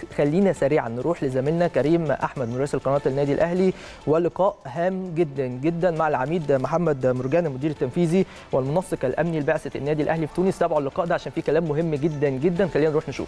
خلينا سريعا نروح لزميلنا كريم احمد مراسل قناه النادي الاهلي ولقاء هام جدا جدا مع العميد محمد مرجان المدير التنفيذي والمنسق الامني لبعثه النادي الاهلي في تونس تابعوا اللقاء ده عشان فيه كلام مهم جدا جدا خلينا نروح نشوف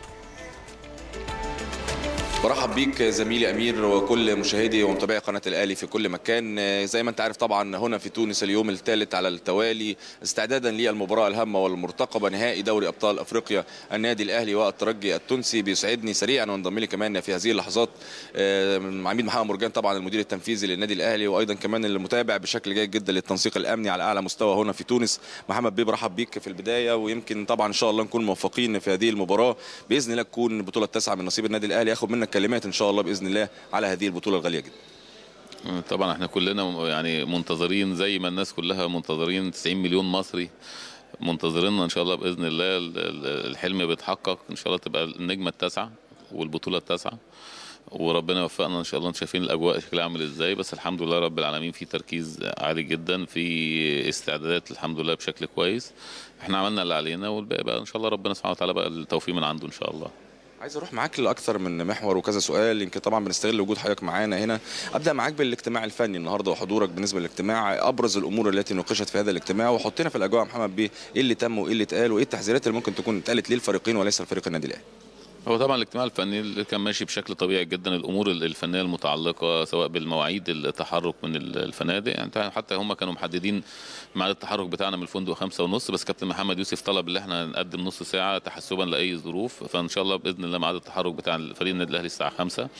برحب بيك زميلي امير وكل مشاهدي ومتابعي قناه الاهلي في كل مكان زي ما انت عارف طبعا هنا في تونس اليوم الثالث على التوالي استعدادا للمباراه الهامه والمرتقبه نهائي دوري ابطال افريقيا النادي الاهلي والترجي التونسي بيسعدني سريعا وانضم لي كمان في هذه اللحظات عميد محمد مرجان طبعا المدير التنفيذي للنادي الاهلي وايضا كمان المتابع بشكل جيد جدا للتنسيق الامني على اعلى مستوى هنا في تونس محمد بيه برحب بيك في البدايه ويمكن طبعا ان شاء الله نكون موفقين في هذه المباراه باذن الله تكون البطوله التاسعه من نصيب النادي الاهلي ياخد منك كلمات ان شاء الله باذن الله على هذه البطوله الغاليه جدا طبعا احنا كلنا يعني منتظرين زي ما الناس كلها منتظرين 90 مليون مصري منتظرين ان شاء الله باذن الله الحلم بيتحقق ان شاء الله تبقى النجمه التاسعه والبطوله التاسعه وربنا يوفقنا ان شاء الله انتم شايفين الاجواء شكلها عامل ازاي بس الحمد لله رب العالمين في تركيز عالي جدا في استعدادات الحمد لله بشكل كويس احنا عملنا اللي علينا والباقي بقى ان شاء الله ربنا سبحانه وتعالى بقى التوفيق من عنده ان شاء الله عايز اروح معاك لاكثر من محور وكذا سؤال يمكن طبعا بنستغل وجود حضرتك معانا هنا ابدا معاك بالاجتماع الفني النهارده وحضورك بالنسبه للاجتماع ابرز الامور التي ناقشت في هذا الاجتماع وحطينا في الاجواء محمد بيه ايه اللي تم وايه اللي اتقال وايه التحذيرات اللي ممكن تكون اتقالت للفريقين وليس لفريق النادي الاهلي هو طبعا الاجتماع الفني اللي كان ماشي بشكل طبيعي جدا الامور الفنيه المتعلقه سواء بالمواعيد التحرك من الفنادق يعني حتى هم كانوا محددين ميعاد التحرك بتاعنا من الفندق خمسة ونص بس كابتن محمد يوسف طلب ان احنا نقدم نص ساعه تحسبا لاي ظروف فان شاء الله باذن الله ميعاد التحرك بتاع فريق النادي الاهلي الساعه 5 آه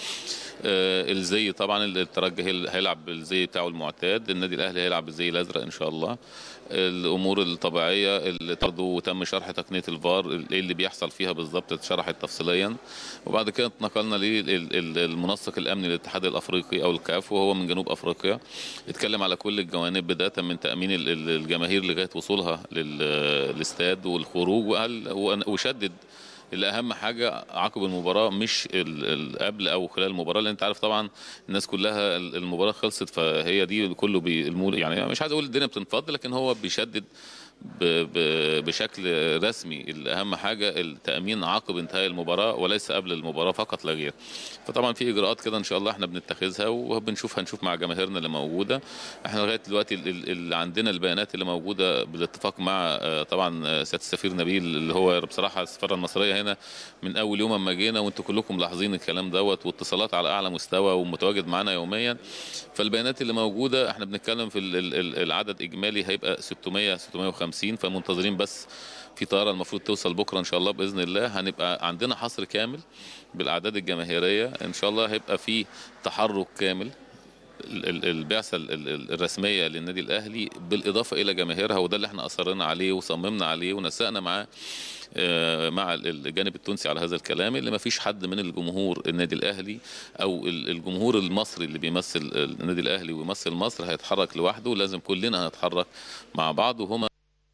الزي طبعا الترجي هيلعب بالزي بتاعه المعتاد النادي الاهلي هيلعب بالزي الازرق ان شاء الله الامور الطبيعيه اللي برضه تم شرح تقنيه الفار ايه اللي بيحصل فيها بالظبط اتشرحت تفصيليا وبعد كده اتنقلنا للمنسق الامني للاتحاد الافريقي او الكاف وهو من جنوب افريقيا اتكلم على كل الجوانب بدايه من تامين الجماهير لغايه وصولها للاستاد والخروج وشدد اللي اهم حاجه عقب المباراه مش قبل او خلال المباراه لان انت عارف طبعا الناس كلها المباراه خلصت فهي دي كله بي يعني مش عايز اقول الدنيا بتنفض لكن هو بيشدد بشكل رسمي الاهم حاجه التامين عقب انتهاء المباراه وليس قبل المباراه فقط لا غير فطبعا في اجراءات كده ان شاء الله احنا بنتخذها وبنشوف هنشوف مع جماهيرنا اللي موجوده احنا لغايه دلوقتي اللي عندنا البيانات اللي موجوده بالاتفاق مع طبعا سياده السفير نبيل اللي هو بصراحه السفاره المصريه هنا من اول يوم اما جينا وانتم كلكم ملاحظين الكلام دوت واتصالات على اعلى مستوى ومتواجد معانا يوميا فالبيانات اللي موجوده احنا بنتكلم في العدد اجمالي هيبقى 600 650 50 فمنتظرين بس في طياره المفروض توصل بكره ان شاء الله باذن الله هنبقى عندنا حصر كامل بالاعداد الجماهيريه ان شاء الله هيبقى في تحرك كامل البعثه الرسميه للنادي الاهلي بالاضافه الى جماهيرها وده اللي احنا اصرينا عليه وصممنا عليه ونسقنا معاه مع الجانب التونسي على هذا الكلام اللي ما فيش حد من الجمهور النادي الاهلي او الجمهور المصري اللي بيمثل النادي الاهلي ويمثل مصر هيتحرك لوحده لازم كلنا هنتحرك مع بعض وهما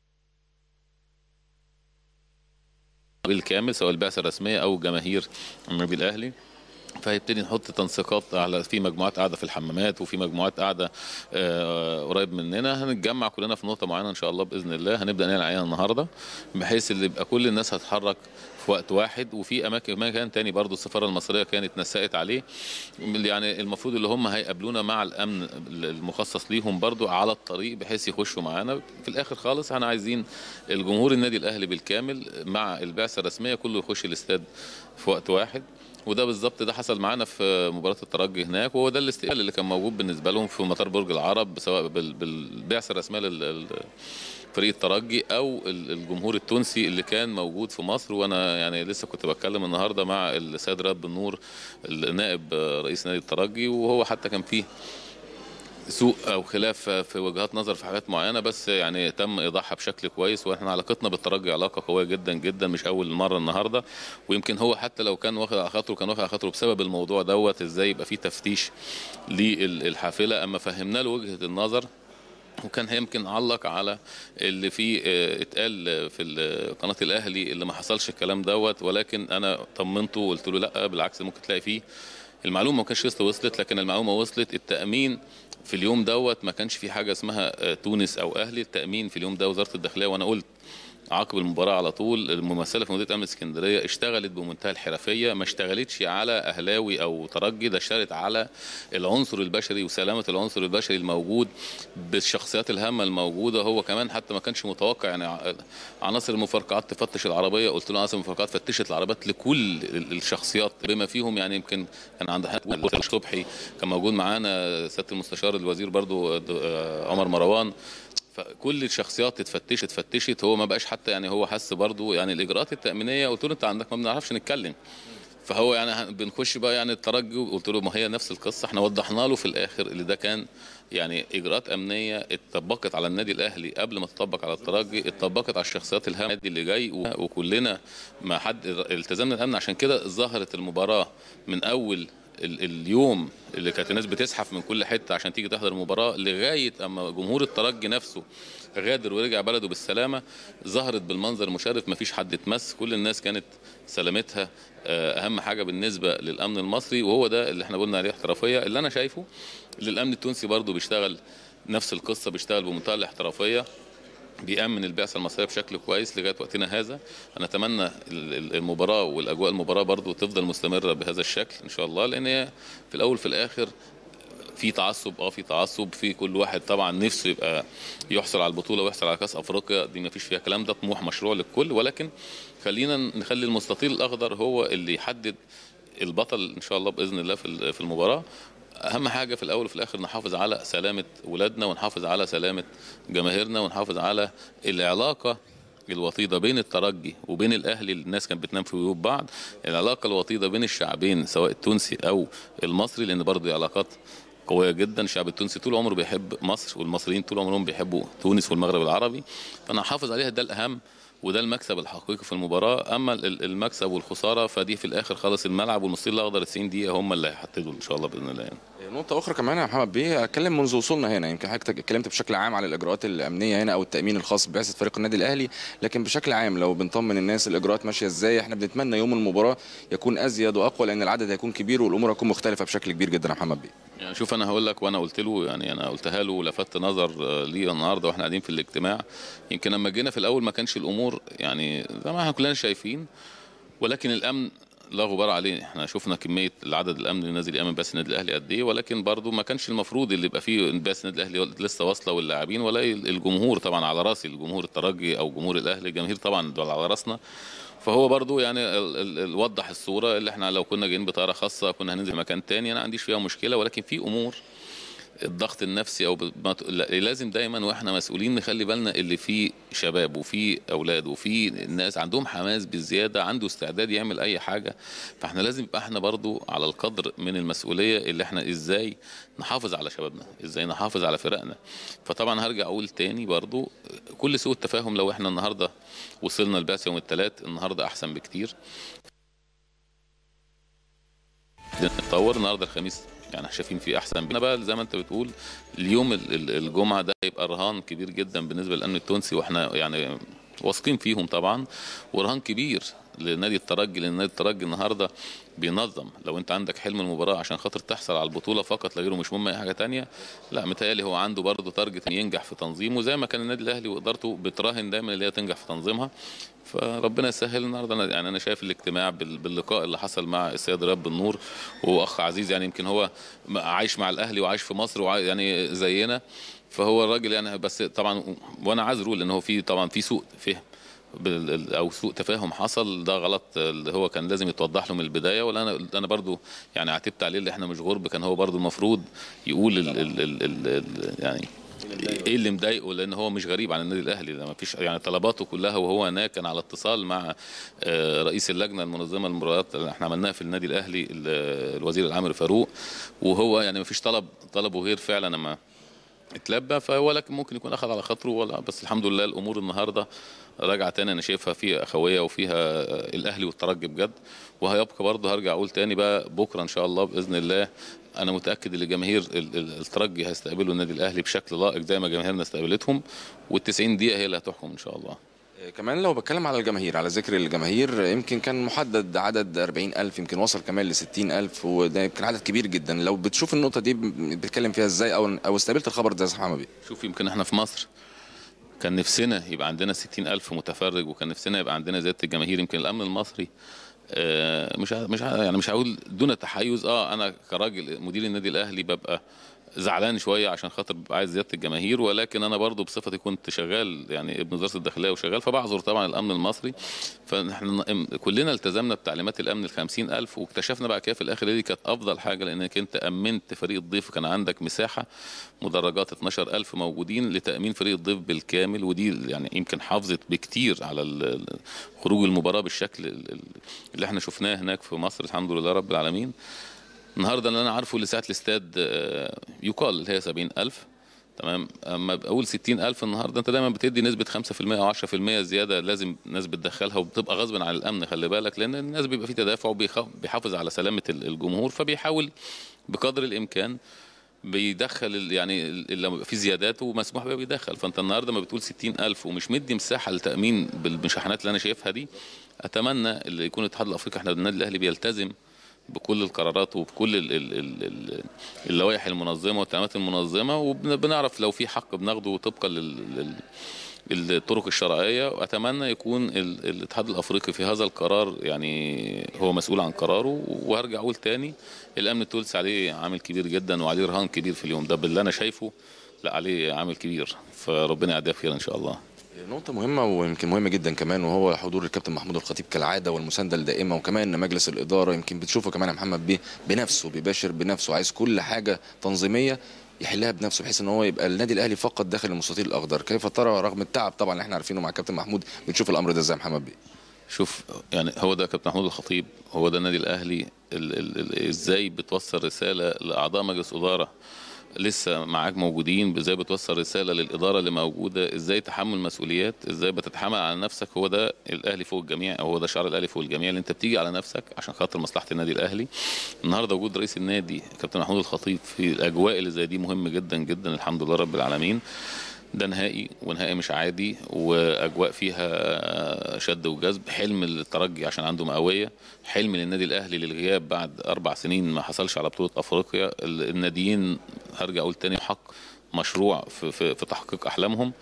بالكامل سواء البعثه الرسميه او جماهير النادي الاهلي فهيبتدي نحط تنسيقات على في مجموعات قاعده في الحمامات وفي مجموعات قاعده آه قريب مننا هنتجمع كلنا في نقطه معينه ان شاء الله باذن الله هنبدا نعلن عليها النهارده بحيث اللي يبقى كل الناس هتتحرك في وقت واحد وفي اماكن مكان تاني برضو السفاره المصريه كانت نسقت عليه يعني المفروض اللي هم هيقابلونا مع الامن المخصص ليهم برضو على الطريق بحيث يخشوا معانا في الاخر خالص احنا عايزين الجمهور النادي الاهلي بالكامل مع البعثه الرسميه كله يخش الاستاد في وقت واحد وده بالظبط ده حصل معانا في مباراه الترجي هناك وهو ده الاستقبال اللي كان موجود بالنسبه لهم في مطار برج العرب سواء بالبعثه الرسميه فريق الترجي او الجمهور التونسي اللي كان موجود في مصر وانا يعني لسه كنت بتكلم النهارده مع السيد راب النور النائب رئيس نادي الترجي وهو حتى كان فيه سوء او خلاف في وجهات نظر في حاجات معينه بس يعني تم ايضاحها بشكل كويس واحنا علاقتنا بالترجي علاقه قويه جدا جدا مش اول مره النهارده ويمكن هو حتى لو كان واخد على خاطره كان واخد على خاطره بسبب الموضوع دوت ازاي يبقى في تفتيش للحافله اما فهمنا له وجهه النظر وكان يمكن علق على اللي فيه اتقال في قناه الاهلي اللي ما حصلش الكلام دوت ولكن انا طمنته وقلت له لا بالعكس ممكن تلاقي فيه المعلومه ما كانش لسه وصلت لكن المعلومه وصلت التامين في اليوم دوت ما كانش في حاجه اسمها تونس او اهلي التامين في اليوم ده وزاره الداخليه وانا قلت عقب المباراه على طول الممثله في مديريه امن اسكندريه اشتغلت بمنتهى الحرفيه ما اشتغلتش على اهلاوي او ترجي ده اشتغلت على العنصر البشري وسلامه العنصر البشري الموجود بالشخصيات الهامه الموجوده هو كمان حتى ما كانش متوقع يعني ع- عناصر المفرقعات تفتش العربيه قلت له عناصر المفرقعات فتشت العربيات لكل ال- الشخصيات بما فيهم يعني يمكن كان عند حضرتك صبحي كان موجود معانا سياده المستشار الوزير برضو د- آه، عمر مروان فكل الشخصيات اتفتشت فتشت هو ما بقاش حتى يعني هو حس برضو يعني الاجراءات التامينيه قلت له انت عندك ما بنعرفش نتكلم فهو يعني ه- بنخش بقى يعني الترجي قلت له ما هي نفس القصه احنا وضحنا له في الاخر اللي ده كان يعني اجراءات امنيه اتطبقت على النادي الاهلي قبل ما تطبق على الترجي اتطبقت على الشخصيات الهامه اللي جاي و- وكلنا ما حد التزمنا الامن عشان كده ظهرت المباراه من اول ال- اليوم اللي كانت الناس بتزحف من كل حته عشان تيجي تحضر المباراه لغايه اما جمهور الترجي نفسه غادر ورجع بلده بالسلامه ظهرت بالمنظر المشرف مفيش حد اتمس كل الناس كانت سلامتها آه، اهم حاجه بالنسبه للامن المصري وهو ده اللي احنا قلنا عليه احترافيه اللي انا شايفه اللي الامن التونسي برضو بيشتغل نفس القصه بيشتغل بمنتهى الاحترافيه بيأمن البعثة المصرية بشكل كويس لغاية وقتنا هذا أنا أتمنى ال- ال- المباراة والأجواء المباراة برضو تفضل مستمرة بهذا الشكل إن شاء الله لأن هي في الأول في الآخر في تعصب اه في تعصب في كل واحد طبعا نفسه يبقى يحصل على البطوله ويحصل على كاس افريقيا دي ما فيش فيها كلام ده طموح مشروع للكل ولكن خلينا نخلي المستطيل الاخضر هو اللي يحدد البطل ان شاء الله باذن الله في ال- في المباراه اهم حاجه في الاول وفي الاخر نحافظ على سلامه ولادنا ونحافظ على سلامه جماهيرنا ونحافظ على العلاقه الوطيده بين الترجي وبين الاهلي الناس كانت بتنام في بيوت بعض العلاقه الوطيده بين الشعبين سواء التونسي او المصري لان برضه دي علاقات قويه جدا الشعب التونسي طول عمره بيحب مصر والمصريين طول عمرهم بيحبوا تونس والمغرب العربي فانا هحافظ عليها ده الاهم وده المكسب الحقيقي في المباراه اما ال- المكسب والخساره فدي في الاخر خلاص الملعب والمستطيل الاخضر 90 دقيقه هم اللي هيحددوا ان شاء الله باذن الله يعني. نقطة أخرى كمان يا محمد بيه أتكلم منذ وصولنا هنا يمكن حضرتك اتكلمت بشكل عام على الإجراءات الأمنية هنا أو التأمين الخاص ببعثة فريق النادي الأهلي لكن بشكل عام لو بنطمن الناس الإجراءات ماشية إزاي إحنا بنتمنى يوم المباراة يكون أزيد وأقوى لأن العدد هيكون كبير والأمور هتكون مختلفة بشكل كبير جدا يا محمد بيه يعني شوف انا هقول لك وانا قلت له يعني انا قلتها له ولفت نظر آه، ليه النهارده واحنا قاعدين في الاجتماع يمكن لما جينا في الاول ما كانش الامور يعني زي ما احنا كلنا شايفين ولكن الامن لا غبار عليه احنا شفنا كميه العدد الامن اللي نازل يامن بس النادي الاهلي قد ايه ولكن برضو ما كانش المفروض اللي يبقى فيه بس النادي الاهلي لسه واصله واللاعبين ولا الجمهور طبعا على راسي الجمهور الترجي او جمهور الاهلي الجماهير طبعا دول على راسنا فهو برضو يعني ال- ال- ال- وضح الصوره اللي احنا لو كنا جايين بطياره خاصه كنا هننزل مكان تاني انا ما عنديش فيها مشكله ولكن في امور الضغط النفسي او ب- ما ت- لا- لازم دايما واحنا مسؤولين نخلي بالنا اللي فيه شباب وفي اولاد وفي ناس عندهم حماس بالزياده عنده استعداد يعمل اي حاجه فاحنا لازم يبقى احنا برضو على القدر من المسؤوليه اللي احنا ازاي نحافظ على شبابنا ازاي نحافظ على فرقنا فطبعا هرجع اقول تاني برضو كل سوء التفاهم لو احنا النهارده وصلنا البعثه يوم الثلاث النهارده احسن بكتير نتطور النهارده الخميس يعني شايفين فيه احسن انا بقى زي ما انت بتقول اليوم ال- ال- الجمعه ده يبقى رهان كبير جدا بالنسبه للامن التونسي واحنا يعني واثقين فيهم طبعا ورهان كبير لنادي الترجي لان نادي الترجي النهارده بينظم لو انت عندك حلم المباراه عشان خاطر تحصل على البطوله فقط لا غيره مش مهم اي حاجه تانية لا متهيألي هو عنده برضه تارجت إن ينجح في تنظيمه زي ما كان النادي الاهلي وادارته بتراهن دايما اللي هي تنجح في تنظيمها فربنا يسهل النهارده أنا يعني انا شايف الاجتماع بال- باللقاء اللي حصل مع السيد رب النور وهو اخ عزيز يعني يمكن هو م- عايش مع الاهلي وعايش في مصر وعاي يعني زينا فهو الراجل يعني بس طبعا وانا عذره لان هو في طبعا في سوء فهم بال- او سوء تفاهم حصل ده غلط اللي هو كان لازم يتوضح له من البدايه ولا انا انا برضو يعني عتبت عليه اللي احنا مش غرب كان هو برضو المفروض يقول ال ال ال ال ال يعني ايه اللي مضايقه لان هو مش غريب عن النادي الاهلي ده ما فيش يعني طلباته كلها وهو هناك كان على اتصال مع آه، رئيس اللجنه المنظمه للمباريات اللي احنا عملناها في النادي الاهلي ال- الوزير العامر فاروق وهو يعني ما فيش طلب طلبه غير فعلا لما اتلبى فولكن ممكن يكون اخذ على خاطره ولا بس الحمد لله الامور النهارده راجعه تاني انا شايفها فيها اخويه وفيها آه، الاهلي والترجي بجد وهيبقى برضه هرجع اقول تاني بقى بكره ان شاء الله باذن الله انا متاكد ان جماهير ال- ال- الترجي هيستقبلوا النادي الاهلي بشكل لائق زي ما جماهيرنا استقبلتهم وال90 دقيقه هي اللي هتحكم ان شاء الله كمان لو بتكلم على الجماهير على ذكر الجماهير يمكن كان محدد عدد 40 ألف يمكن وصل كمان ل 60 ألف وده يمكن عدد كبير جدا لو بتشوف النقطة دي بتتكلم فيها ازاي أو أو استقبلت الخبر ده يا أستاذ محمد بيه شوف يمكن احنا في مصر كان نفسنا يبقى عندنا 60 ألف متفرج وكان نفسنا يبقى عندنا زيادة الجماهير يمكن الأمن المصري آه، مش ع- مش ع- يعني مش هقول دون تحيز اه انا كراجل مدير النادي الاهلي ببقى زعلان شويه عشان خاطر ببقى عايز زياده الجماهير ولكن انا برضو بصفتي كنت شغال يعني ابن وزاره الداخليه وشغال فبعذر طبعا الامن المصري فاحنا كلنا التزمنا بتعليمات الامن ال ألف واكتشفنا بقى كده في الاخر دي كانت افضل حاجه لانك انت امنت فريق الضيف وكان عندك مساحه مدرجات 12000 موجودين لتامين فريق الضيف بالكامل ودي يعني يمكن حافظت بكتير على ال- ال- خروج المباراه بالشكل ال- ال- اللي احنا شفناه هناك في مصر الحمد لله رب العالمين النهارده اللي انا عارفه اللي ساعه الاستاد آه، يقال اللي هي 70000 تمام اما بقول 60000 النهارده انت دايما بتدي نسبه 5% او 10% زياده لازم ناس بتدخلها وبتبقى غصب عن الامن خلي بالك لان الناس بيبقى في تدافع وبيحافظ على سلامه ال- الجمهور فبيحاول بقدر الامكان بيدخل ال- يعني ال- لما بيبقى في زيادات ومسموح بيه بيدخل فانت النهارده ما بتقول 60000 ومش مدي مساحه لتامين بالمشاحنات اللي انا شايفها دي اتمنى اللي يكون الاتحاد الافريقي احنا النادي الاهلي بيلتزم بكل القرارات وبكل ال- ال- ال- ال- اللوائح المنظمه والتعليمات المنظمه وبنعرف لو في حق بناخده طبقا لل لل- الطرق الشرعيه واتمنى يكون ال- الاتحاد الافريقي في هذا القرار يعني هو مسؤول عن قراره وهرجع اقول تاني الامن التونسي عليه عامل كبير جدا وعليه رهان كبير في اليوم ده باللي انا شايفه لا عليه عامل كبير فربنا يعديها خير ان شاء الله نقطة مهمة ويمكن مهمة جدا كمان وهو حضور الكابتن محمود الخطيب كالعادة والمساندة الدائمة وكمان مجلس الإدارة يمكن بتشوفه كمان يا محمد بيه بنفسه بيباشر بنفسه عايز كل حاجة تنظيمية يحلها بنفسه بحيث ان هو يبقى النادي الاهلي فقط داخل المستطيل الاخضر كيف ترى رغم التعب طبعا اللي احنا عارفينه مع الكابتن محمود بتشوف الامر ده ازاي يا محمد بيه شوف يعني هو ده كابتن محمود الخطيب هو ده النادي الاهلي ال ال ال ازاي بتوصل رساله لاعضاء مجلس اداره لسه معاك موجودين ازاي بتوصل رساله للاداره اللي موجوده ازاي تحمل مسؤوليات ازاي بتتحمل على نفسك هو ده الاهلي فوق الجميع او هو ده شعار الاهلي فوق الجميع اللي انت بتيجي على نفسك عشان خاطر مصلحه النادي الاهلي النهارده وجود رئيس النادي كابتن محمود الخطيب في الاجواء اللي زي دي مهم جدا جدا الحمد لله رب العالمين ده نهائي ونهائي مش عادي واجواء فيها شد وجذب حلم الترجي عشان عنده مئويه حلم للنادي الاهلي للغياب بعد اربع سنين ما حصلش على بطوله افريقيا الناديين هرجع اقول تاني حق مشروع في, في, في تحقيق احلامهم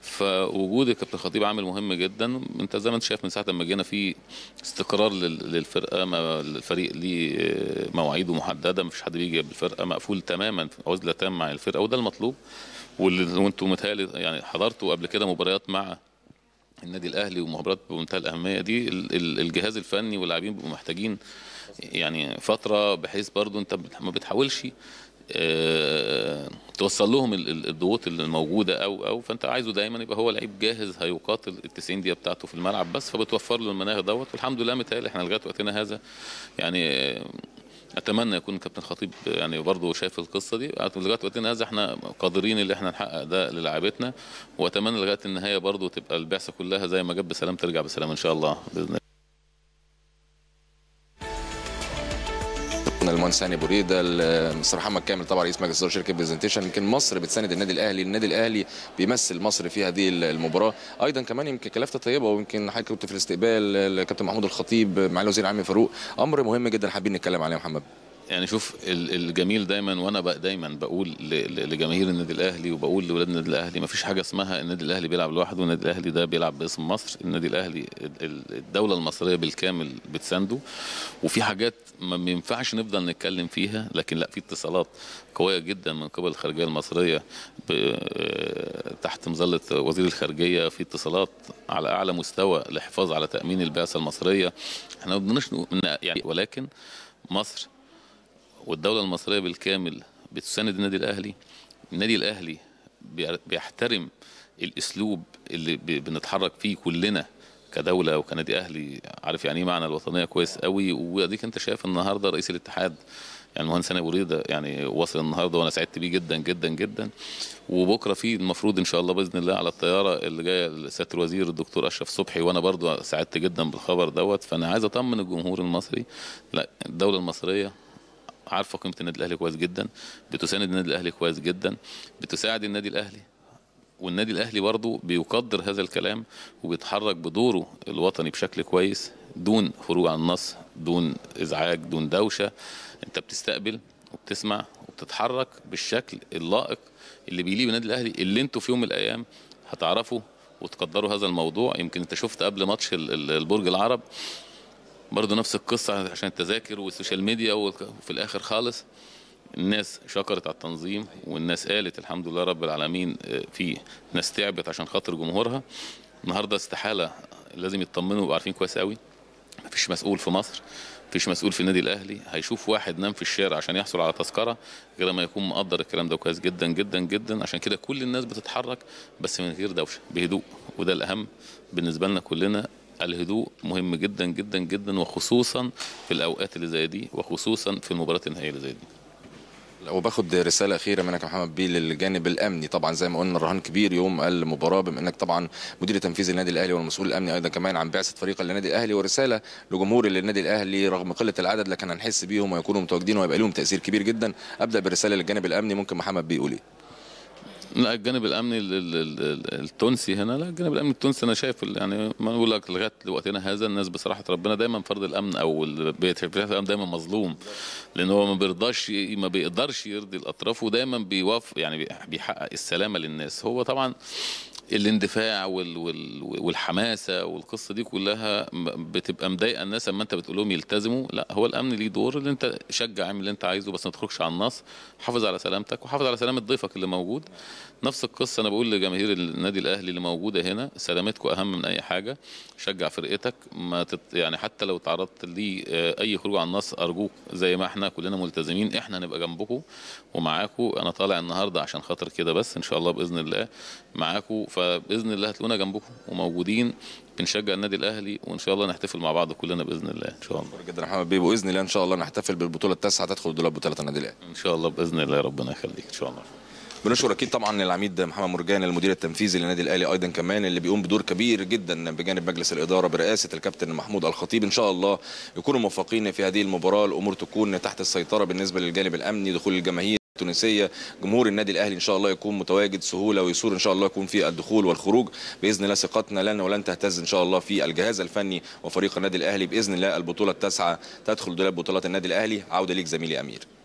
فوجود الكابتن خطيب عامل مهم جدا انت زي ما انت شايف من ساعه ما جينا في استقرار لل- للفرقه ما الفريق ليه مواعيده محدده مفيش حد بيجي بالفرقه مقفول تماما عزله تام مع الفرقه وده المطلوب واللي وانتم متهيألي يعني حضرتوا قبل كده مباريات مع النادي الاهلي ومباريات بمنتهى الاهميه دي ال- ال- الجهاز الفني واللاعبين بيبقوا محتاجين يعني فتره بحيث برضو انت بت- ما بتحاولش آه، توصل لهم ال- ال- الضغوط اللي موجوده او او فانت عايزه دايما يبقى هو لعيب جاهز هيقاتل ال 90 دقيقه بتاعته في الملعب بس فبتوفر له المناخ دوت والحمد لله متهيألي احنا لغايه وقتنا هذا يعني آه، اتمنى يكون كابتن خطيب يعني برضه شايف القصه دي لغايه وقتنا هذا احنا قادرين ان احنا نحقق ده للاعبتنا واتمنى لغايه النهايه برضه تبقى البعثه كلها زي ما جت بسلام ترجع بسلام ان شاء الله باذن الله المهندس هاني ابو ريده مستر محمد كامل طبعا رئيس مجلس اداره شركه برزنتيشن يمكن مصر بتساند النادي الاهلي النادي الاهلي بيمثل مصر في هذه المباراه ايضا كمان يمكن كلافته طيبه ويمكن حضرتك كنت في الاستقبال الكابتن محمود الخطيب مع الوزير عامر فاروق امر مهم جدا حابين نتكلم عليه يا محمد يعني شوف ال- الجميل دايما وانا بقى دايما بقول ل- ل- لجماهير النادي الاهلي وبقول لاولاد النادي الاهلي ما فيش حاجه اسمها النادي الاهلي بيلعب لوحده والنادي الاهلي ده بيلعب باسم مصر النادي الاهلي ال- ال- الدوله المصريه بالكامل بتسانده وفي حاجات ما ينفعش نفضل نتكلم فيها لكن لا في اتصالات قويه جدا من قبل الخارجيه المصريه ب- تحت مظله وزير الخارجيه في اتصالات على اعلى مستوى للحفاظ على تامين البعثه المصريه احنا ما بدناش نقول- يعني ولكن مصر والدولة المصرية بالكامل بتساند النادي الأهلي النادي الأهلي بي- بيحترم الأسلوب اللي ب- بنتحرك فيه كلنا كدولة وكنادي أهلي عارف يعني إيه معنى الوطنية كويس قوي وأديك أنت شايف النهاردة رئيس الاتحاد يعني المهندس هاني أبو ريدة يعني وصل النهارده وانا سعدت بيه جدا جدا جدا وبكره في المفروض ان شاء الله باذن الله على الطياره اللي جايه لسياده الوزير الدكتور اشرف صبحي وانا برضو سعدت جدا بالخبر دوت فانا عايز اطمن الجمهور المصري لا الدوله المصريه عارفه قيمه النادي الاهلي كويس جدا بتساند النادي الاهلي كويس جدا بتساعد النادي الاهلي والنادي الاهلي برضه بيقدر هذا الكلام وبيتحرك بدوره الوطني بشكل كويس دون خروج عن النص دون ازعاج دون دوشه انت بتستقبل وبتسمع وبتتحرك بالشكل اللائق اللي بيليق بالنادي الاهلي اللي انتوا في يوم من الايام هتعرفوا وتقدروا هذا الموضوع يمكن انت شفت قبل ماتش ال- ال- البرج العرب برضه نفس القصه عشان التذاكر والسوشيال ميديا وك- وفي الاخر خالص الناس شكرت على التنظيم والناس قالت الحمد لله رب العالمين آه، في ناس تعبت عشان خاطر جمهورها النهارده استحاله لازم يطمنوا ويبقوا عارفين كويس قوي مفيش مسؤول في مصر مفيش مسؤول في النادي الاهلي هيشوف واحد نام في الشارع عشان يحصل على تذكره غير ما يكون مقدر الكلام ده كويس جدا جدا جدا عشان كده كل الناس بتتحرك بس من غير دوشه بهدوء وده الاهم بالنسبه لنا كلنا الهدوء مهم جدا جدا جدا وخصوصا في الاوقات اللي زي دي وخصوصا في المباريات النهائيه اللي زي دي وباخد رساله اخيره منك يا محمد بيه للجانب الامني طبعا زي ما قلنا الرهان كبير يوم المباراه بما انك طبعا مدير تنفيذي النادي الاهلي والمسؤول الامني ايضا كمان عن بعثه فريق النادي الاهلي ورساله لجمهور النادي الاهلي رغم قله العدد لكن هنحس بيهم ويكونوا متواجدين ويبقى لهم تاثير كبير جدا ابدا بالرساله للجانب الامني ممكن محمد بيه يقول ايه لا الجانب الامني ال- ال- ال- ال- التونسي هنا لا الجانب الامني التونسي انا شايف ال- يعني ما بقول لك لغايه وقتنا هذا الناس بصراحه ربنا دايما فرد الامن او البيت الامن دايما مظلوم لان هو ما بيرضاش ي- ما بيقدرش يرضي الاطراف ودايما بيوافق يعني بي- بيحقق السلامه للناس هو طبعا الاندفاع وال وال والحماسه والقصه دي كلها م- بتبقى مضايقه الناس اما انت بتقول لهم يلتزموا لا هو الامن ليه دور اللي انت شجع اعمل اللي انت عايزه بس ما تخرجش على النص حافظ على سلامتك وحافظ على سلامه ضيفك اللي موجود نفس القصه انا بقول لجماهير النادي الاهلي اللي موجوده هنا سلامتكم اهم من اي حاجه شجع فرقتك ما تت يعني حتى لو تعرضت لي آه، اي خروج على النص ارجوك زي ما احنا كلنا ملتزمين احنا نبقى جنبكم ومعاكم انا طالع النهارده عشان خاطر كده بس ان شاء الله باذن الله معاكم فباذن الله هتلاقونا جنبكم وموجودين بنشجع النادي الاهلي وان شاء الله نحتفل مع بعض كلنا باذن الله ان شاء الله شكرا جدا يا محمد بيه باذن الله ان شاء الله نحتفل بالبطوله التاسعه تدخل دولاب بطوله النادي الاهلي ان شاء الله باذن الله ربنا يخليك ان شاء الله بنشكر اكيد طبعا العميد محمد مرجان المدير التنفيذي للنادي الاهلي ايضا كمان اللي بيقوم بدور كبير جدا بجانب مجلس الاداره برئاسه الكابتن محمود الخطيب ان شاء الله يكونوا موفقين في هذه المباراه الامور تكون تحت السيطره بالنسبه للجانب الامني دخول الجماهير التونسيه جمهور النادي الاهلي ان شاء الله يكون متواجد سهوله ويسور ان شاء الله يكون في الدخول والخروج باذن الله ثقتنا لن ولن تهتز ان شاء الله في الجهاز الفني وفريق النادي الاهلي باذن الله البطوله التاسعه تدخل دولاب بطولات النادي الاهلي عوده ليك زميلي امير